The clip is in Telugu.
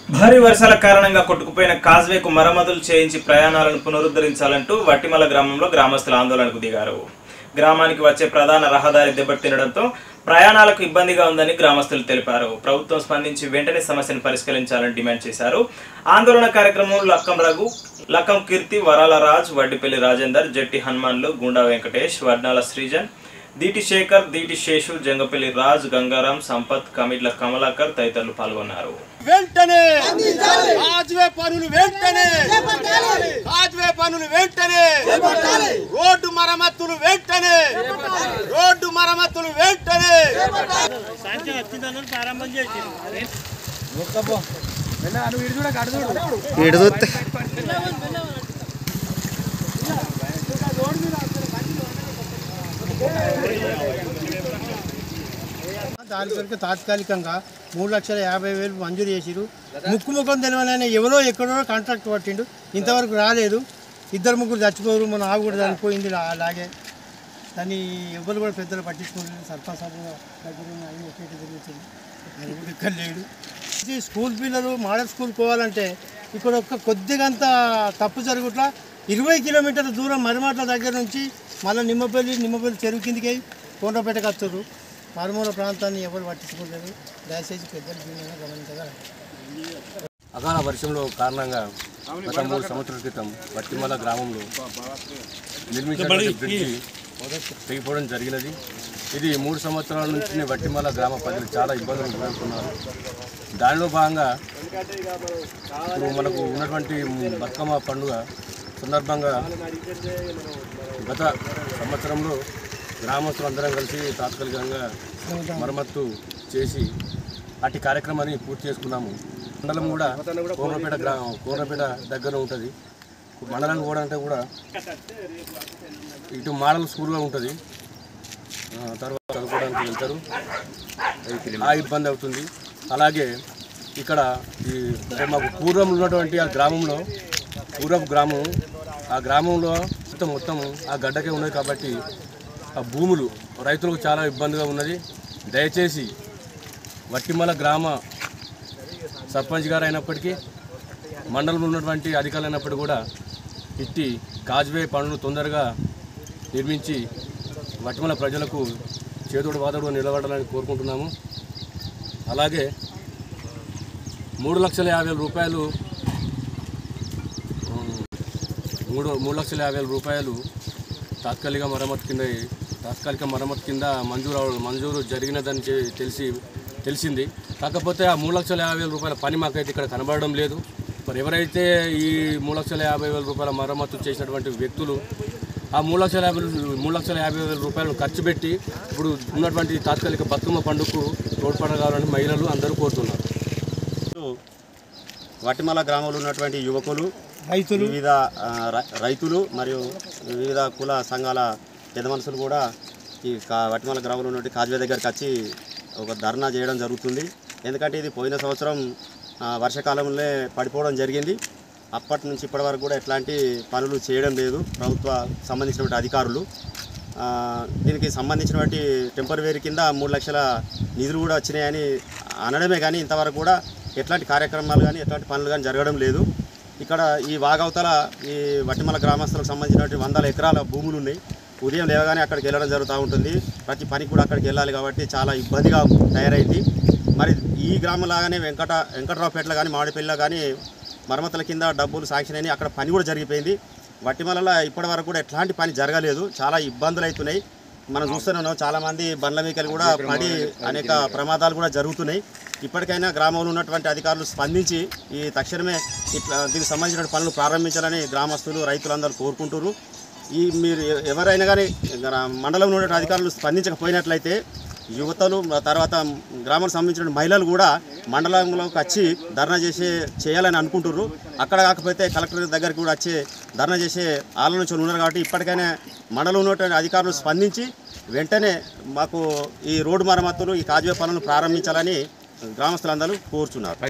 భారీ వర్షాల కారణంగా కొట్టుకుపోయిన కాజ్వేకు మరమ్మతులు చేయించి ప్రయాణాలను పునరుద్ధరించాలంటూ వట్టిమల గ్రామంలో గ్రామస్తులు ఆందోళనకు దిగారు గ్రామానికి వచ్చే ప్రధాన రహదారి దెబ్బతినడంతో ప్రయాణాలకు ఇబ్బందిగా ఉందని గ్రామస్తులు తెలిపారు ప్రభుత్వం స్పందించి వెంటనే సమస్యను పరిష్కరించాలని డిమాండ్ చేశారు ఆందోళన కార్యక్రమం లక్కం రఘు లక్కం కీర్తి వరాల రాజ్ వడ్డిపల్లి రాజేందర్ జట్టి హనుమాన్లు గుండా వెంకటేష్ వర్ణాల శ్రీజన్ దీటి శేఖర్ దీటి శేషు జంగపల్లి రాజ్ గంగారాం సంపత్ కమిడ్ల కమలాకర్ తదితరులు పాల్గొన్నారు వెంటనే కాజ్వే పనులు వెంటనే కాజ్వే పనులు వెంటనే రోడ్డు మరమ్మతులు వెంటనే రోడ్డు మరమ్మతులు వెంటనే దాని కొరకు తాత్కాలికంగా మూడు లక్షల యాభై వేలు మంజూరు చేసిరు ముక్కు ముఖం తెలియని ఎవరో ఎక్కడో కాంట్రాక్ట్ పట్టిండు ఇంతవరకు రాలేదు ఇద్దరు ముగ్గురు చచ్చిపోరు మన ఆవు కూడా చనిపోయింది లా- అలాగే దాన్ని ఎవరు కూడా పెద్దలు పట్టించుకోలేదు సర్పంచ్ సభ దగ్గర ఉన్న ఆయన ఒకేటి జరుగుతుంది ఆయన కూడా ఇక్కడ లేడు ఇది స్కూల్ పిల్లలు మోడల్ స్కూల్ పోవాలంటే ఇక్కడ ఒక్క కొద్దిగంత తప్పు జరుగుట్లా ఇరవై కిలోమీటర్ల దూరం మరిమాట్ల దగ్గర నుంచి మళ్ళీ నిమ్మపల్లి నిమ్మపల్లి చెరువు కిందికి కోండ్రపేటకి వస్తారు మారుమూల ప్రాంతాన్ని ఎవరు పట్టించుకోలేదు దయచేసి పెద్దలు దీనిని గమనించగలరు అకాల వర్షంలో కారణంగా గత మూడు సంవత్సరాల క్రితం వట్టిమల గ్రామంలో నిర్మించిన బ్రిడ్జి తెగిపోవడం జరిగినది ఇది మూడు సంవత్సరాల నుంచి వట్టిమల గ్రామ ప్రజలు చాలా ఇబ్బందులు ఎదుర్కొన్నారు దానిలో భాగంగా ఇప్పుడు మనకు ఉన్నటువంటి బతుకమ్మ పండుగ సందర్భంగా గత సంవత్సరంలో గ్రామస్తులందరం కలిసి తాత్కాలికంగా మరమ్మత్తు చేసి అట్టి కార్యక్రమాన్ని పూర్తి చేసుకున్నాము మండలం కూడా కోనపేట గ్రా కోనపేట దగ్గర ఉంటుంది మండలం కూడా అంటే కూడా ఇటు మోడల్ స్కూల్లో ఉంటుంది ఆ, తర్వాత చదువుకోవడానికి వెళ్తారు ఆ ఇబ్బంది అవుతుంది అలాగే ఇక్కడ ఈ అంటే మాకు పూర్వం ఉన్నటువంటి ఆ గ్రామంలో పూర్వపు గ్రామం ఆ గ్రామంలో మొత్తం మొత్తం ఆ గడ్డకే ఉన్నది కాబట్టి ఆ భూములు రైతులకు చాలా ఇబ్బందిగా ఉన్నది దయచేసి వట్టిమల గ్రామ సర్పంచ్ గారు అయినప్పటికీ మండలంలో ఉన్నటువంటి అధికారులు అయినప్పటికీ కూడా ఇట్టి కాజ్వే పనులు తొందరగా నిర్మించి వట్టిమల ప్రజలకు చేతుడు వాదడు నిలబడాలని కోరుకుంటున్నాము అలాగే మూడు లక్షల యాభై వేల రూపాయలు ఉమ్, మూడు మూడు లక్షల యాభై వేల రూపాయలు తాత్కాలిక మరమ్మతు కింద తాత్కాలిక మరమ్మతు కింద మంజూరు అవ- మంజూరు జరిగినదని చె- తెలిసి తెలిసింది కాకపోతే ఆ మూడు లక్షల యాభై వేల రూపాయల పని మాకైతే ఇక్కడ కనబడడం లేదు మరి ఎవరైతే ఈ మూడు లక్షల యాభై వేల రూపాయల మరమ్మతు చేసినటువంటి వ్యక్తులు ఆ మూడు లక్షల యాభై మూడు లక్షల యాభై వేల రూపాయలు ఖర్చు పెట్టి ఇప్పుడు ఉన్నటువంటి తాత్కాలిక బతుకమ్మ పండుగకు తోడ్పడగాలని మహిళలు అందరూ కోరుతున్నారు వటిమల గ్రామంలో ఉన్నటువంటి యువకులు రైతులు వివిధ ఆ, రై- రైతులు మరియు వివిధ కుల సంఘాల పెద్ద మనుషులు కూడా ఈ కా వటిమల గ్రామంలో ఉన్నటువంటి కాజ్వే దగ్గరికి వచ్చి ఒక ధర్నా చేయడం జరుగుతుంది ఎందుకంటే ఇది పోయిన సంవత్సరం ఆ, వర్షాకాలంలో పడిపోవడం జరిగింది అప్పటి నుంచి ఇప్పటి వరకు కూడా ఎట్లాంటి పనులు చేయడం లేదు ప్రభుత్వ సంబంధించినటువంటి అధికారులు ఆ, దీనికి సంబంధించినటువంటి టెంపరవరీ కింద మూడు లక్షల నిధులు కూడా వచ్చినాయని అనడమే కానీ ఇంతవరకు కూడా ఎట్లాంటి కార్యక్రమాలు కానీ ఎట్లాంటి పనులు కానీ జరగడం లేదు ఇక్కడ ఈ వాగవతల ఈ వట్టిమల గ్రామస్తులకు సంబంధించినటువంటి వందల ఎకరాల భూములు ఉన్నాయి ఉదయం లేవగానే అక్కడికి వెళ్ళడం జరుగుతూ ఉంటుంది ప్రతి పనికి కూడా అక్కడికి వెళ్ళాలి కాబట్టి చాలా ఇబ్బందిగా తయారైంది మరి ఈ గ్రామం లాగానే వెంకట వెంకటరావుపేటలో కానీ మామిడిపల్లిలో కానీ మరమ్మతుల కింద డబ్బులు శాంక్షన్ అయినాయి అక్కడ పని కూడా జరిగిపోయింది వట్టిమలలో ఇప్పటి వరకు కూడా ఎట్లాంటి పని జరగలేదు చాలా ఇబ్బందులు అవుతున్నాయి మనం చూస్తూనే ఉన్నాం చాలామంది బండ్ల మీకలు కూడా పడి అనేక ప్రమాదాలు కూడా జరుగుతున్నాయి ఇప్పటికైనా గ్రామంలో ఉన్నటువంటి అధికారులు స్పందించి ఈ తక్షణమే ఇట్లా దీనికి సంబంధించిన పనులు ప్రారంభించాలని గ్రామస్తులు రైతులందరూ కోరుకుంటున్నారు ఈ మీరు ఎ- ఎవరైనా కానీ మండలంలో ఉన్న అధికారులు స్పందించకపోయినట్లయితే యువతలు తర్వాత గ్రామానికి సంబంధించిన మహిళలు కూడా మండలంలోకి వచ్చి ధర్నా చేసే చేయాలని అనుకుంటున్నారు అక్కడ కాకపోతే కలెక్టర్ దగ్గరికి కూడా వచ్చి ధర్నా చేసే ఆలోచన ఉన్నారు కాబట్టి ఇప్పటికైనా మండలం ఉన్నటువంటి అధికారులు స్పందించి వెంటనే మాకు ఈ రోడ్డు మరమ్మతులు ఈ కాజువే పనులను ప్రారంభించాలని గ్రామస్తులందరూ కోరుచున్నారు